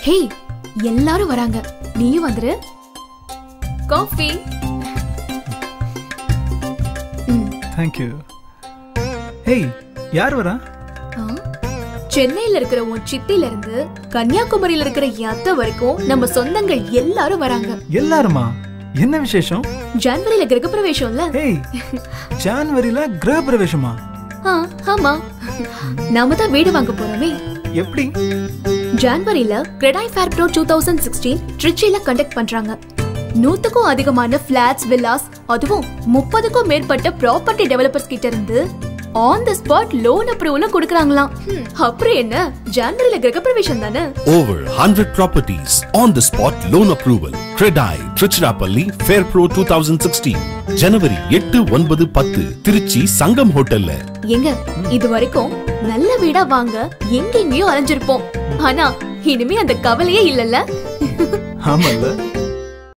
ஹே எல்லாரும் வராங்க நீயும் வந்துரு காஃபி ம் தேங்க்யூ ஹேய் யார் வரா ஆ, சென்னையில இருக்கிற உன் சித்தில இருந்து கன்னியாகுமரியில இருக்கிற என் அத்தை வரைக்கும் நம்ம சொந்தங்கள் எல்லாரும் வராங்க எல்லாருமா என்ன விசேஷம் ஜனவரியில கிரகப்பிரவேசம்ல ஹேய் ஜான்வரியில கிரக பிரவேசமா ஆ, ஆமா நாம தான் வீடு வாங்க போறோமே எப்படி ஜான்வரியில CREDAI fair pro two thousand sixteen ட்ரிச்சில கண்டக்ட் பண்றாங்க நூத்துக்கும் அதிகமான பிளாட்ஸ் வில்லாஸ் அதுவும் முப்பதுக்கும் மேற்பட்ட ப்ராப்பர்ட்டி டெவலப்பர்ஸ் கிட்ட இருந்து ஆன் த ஸ்பாட் லோன் அப்ரூவல கொடுக்கறாங்களாம் ஹம், அப்புறம் என்ன ஜான்வரியில கிரகப்பிரவேசம் தானே Over 100 properties on the spot loan approval. Credai, Trichirapalli, Fair Pro 2016. ஜனவரி எட்டு ஒன்பது பத்து திருச்சி சங்கம் ஹோட்டல்ல எங்க இது வரைக்கும் நல்ல வீடா வாங்க எங்கெங்கயோ அலைஞ்சிருப்போம் ஆனா இனிமே அந்த கவலையே இல்லல்ல ஆமால்ல